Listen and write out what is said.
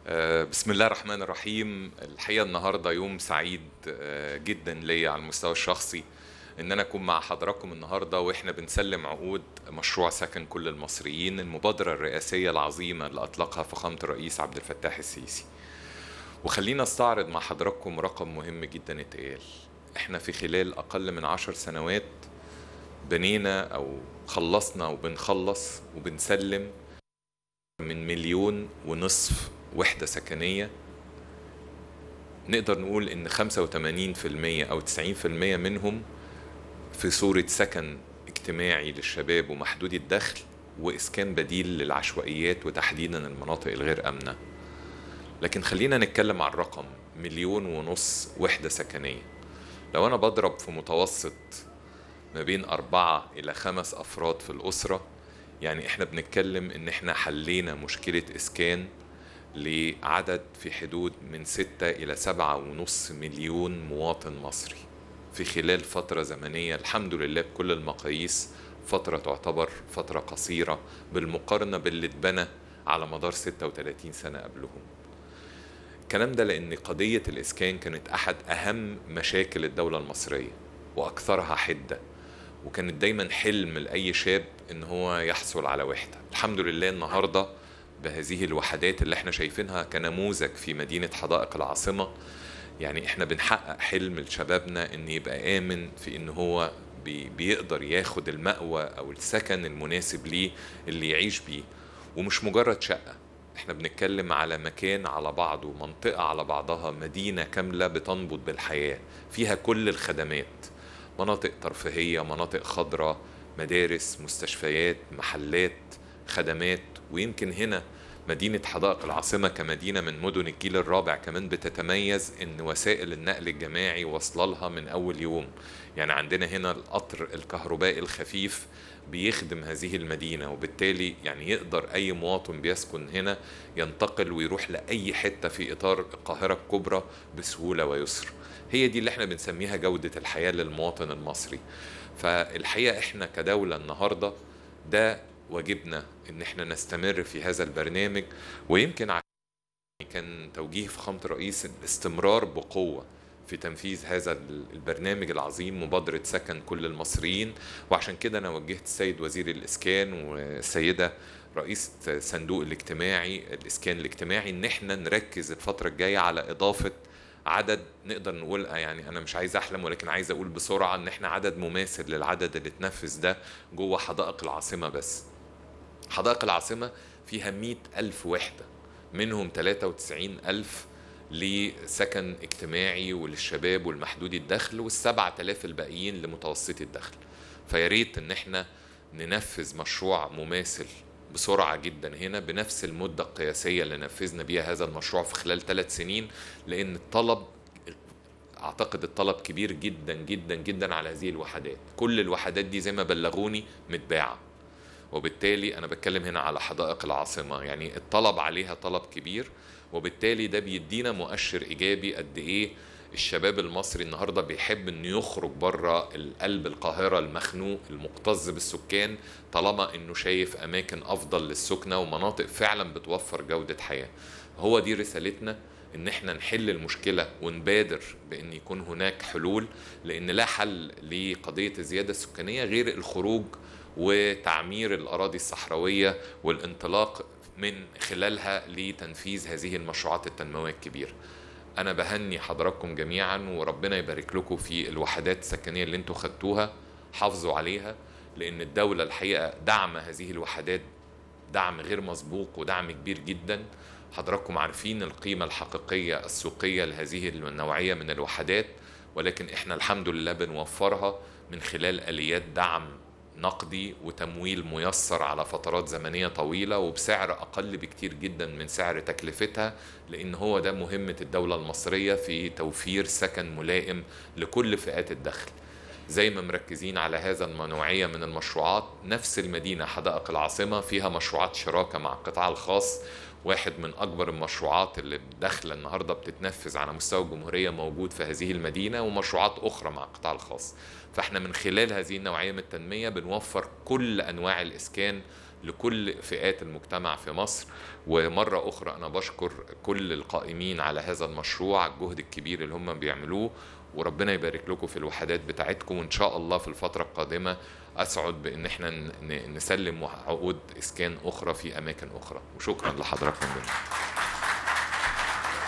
آه، بسم الله الرحمن الرحيم الحقيقة النهاردة يوم سعيد آه، جدا ليا على المستوى الشخصي ان انا اكون مع حضراتكم النهاردة واحنا بنسلم عقود مشروع سكن كل المصريين المبادرة الرئاسية العظيمة اللي اطلقها فخامة الرئيس عبد الفتاح السيسي وخلينا استعرض مع حضراتكم رقم مهم جدا اتقال احنا في خلال اقل من عشر سنوات بنينا او خلصنا وبنخلص وبنسلم من مليون ونصف وحدة سكنية نقدر نقول إن 85% أو 90% منهم في صورة سكن اجتماعي للشباب ومحدود الدخل وإسكان بديل للعشوائيات وتحديدا المناطق الغير آمنة لكن خلينا نتكلم عن الرقم مليون ونص وحدة سكنية لو أنا بضرب في متوسط ما بين أربعة إلى خمس أفراد في الأسرة يعني إحنا بنتكلم إن إحنا حلينا مشكلة إسكان لعدد في حدود من ستة إلى سبعة ونص مليون مواطن مصري في خلال فترة زمنية الحمد لله بكل المقاييس فترة تعتبر فترة قصيرة بالمقارنة باللي اتبنى على مدار 36 سنة قبلهم الكلام ده لأن قضية الإسكان كانت أحد أهم مشاكل الدولة المصرية وأكثرها حدة وكانت دايما حلم لأي شاب إن هو يحصل على وحدة الحمد لله النهاردة بهذه الوحدات اللي احنا شايفينها كنموذج في مدينة حدائق العاصمة يعني احنا بنحقق حلم لشبابنا ان يبقى آمن في ان هو بي بيقدر ياخد المأوى او السكن المناسب ليه اللي يعيش بيه ومش مجرد شقة احنا بنتكلم على مكان على بعضه منطقة على بعضها مدينة كاملة بتنبض بالحياة فيها كل الخدمات مناطق ترفيهية مناطق خضراء مدارس مستشفيات محلات خدمات ويمكن هنا مدينة حدائق العاصمة كمدينة من مدن الجيل الرابع كمان بتتميز ان وسائل النقل الجماعي واصله لها من اول يوم يعني عندنا هنا القطر الكهربائي الخفيف بيخدم هذه المدينة وبالتالي يعني يقدر أي مواطن بيسكن هنا ينتقل ويروح لأي حتة في إطار القاهرة الكبرى بسهولة ويسر هي دي اللي احنا بنسميها جودة الحياة للمواطن المصري فالحقيقة احنا كدولة النهاردة ده واجبنا ان احنا نستمر في هذا البرنامج ويمكن كان توجيه فخامة الرئيس الاستمرار بقوة في تنفيذ هذا البرنامج العظيم مبادرة سكن كل المصريين وعشان كده أنا وجهت السيد وزير الإسكان والسيدة رئيس صندوق الاجتماعي الإسكان الاجتماعي إن احنا نركز الفترة الجاية على إضافة عدد نقدر نقول يعني انا مش عايز احلم ولكن عايز اقول بسرعه ان احنا عدد مماثل للعدد اللي اتنفذ ده جوه حدائق العاصمه بس حدائق العاصمة فيها مئة ألف وحدة منهم 93 ألف لسكن اجتماعي وللشباب والمحدود الدخل والسبعة آلاف الباقيين لمتوسطي الدخل فياريت ان احنا ننفذ مشروع مماثل بسرعة جدا هنا بنفس المدة القياسية اللي نفذنا بيها هذا المشروع في خلال ثلاث سنين لأن الطلب اعتقد الطلب كبير جدا جدا جدا على هذه الوحدات كل الوحدات دي زي ما بلغوني متباعه وبالتالي انا بتكلم هنا على حدائق العاصمه يعني الطلب عليها طلب كبير وبالتالي ده بيدينا مؤشر ايجابي قد ايه الشباب المصري النهارده بيحب انه يخرج بره القلب القاهره المخنوق المكتظ بالسكان طالما انه شايف اماكن افضل للسكنه ومناطق فعلا بتوفر جوده حياه هو دي رسالتنا ان احنا نحل المشكله ونبادر بان يكون هناك حلول لان لا حل لقضيه الزياده السكانيه غير الخروج وتعمير الأراضي الصحراوية والانطلاق من خلالها لتنفيذ هذه المشروعات التنموية الكبيرة أنا بهني حضراتكم جميعا وربنا يبارك لكم في الوحدات السكنية اللي انتوا خدتوها حافظوا عليها لأن الدولة الحقيقة دعم هذه الوحدات دعم غير مسبوق ودعم كبير جدا حضراتكم عارفين القيمة الحقيقية السوقية لهذه النوعية من الوحدات ولكن احنا الحمد لله بنوفرها من خلال آليات دعم نقدي وتمويل ميسر على فترات زمنية طويلة وبسعر أقل بكتير جدا من سعر تكلفتها لأن هو ده مهمة الدولة المصرية في توفير سكن ملائم لكل فئات الدخل زي ما مركزين على هذا النوعية من المشروعات نفس المدينة حدائق العاصمة فيها مشروعات شراكة مع القطاع الخاص واحد من أكبر المشروعات اللي داخلة النهاردة بتتنفذ على مستوى الجمهورية موجود في هذه المدينة ومشروعات أخرى مع القطاع الخاص فاحنا من خلال هذه النوعية من التنمية بنوفر كل أنواع الإسكان لكل فئات المجتمع في مصر ومرة أخرى أنا بشكر كل القائمين على هذا المشروع على الجهد الكبير اللي هم بيعملوه وربنا يبارك لكم في الوحدات بتاعتكم وإن شاء الله في الفترة القادمة أسعد بإن احنا ن- ن- نسلم عقود إسكان أخرى في أماكن أخرى وشكرا لحضراتكم جميعا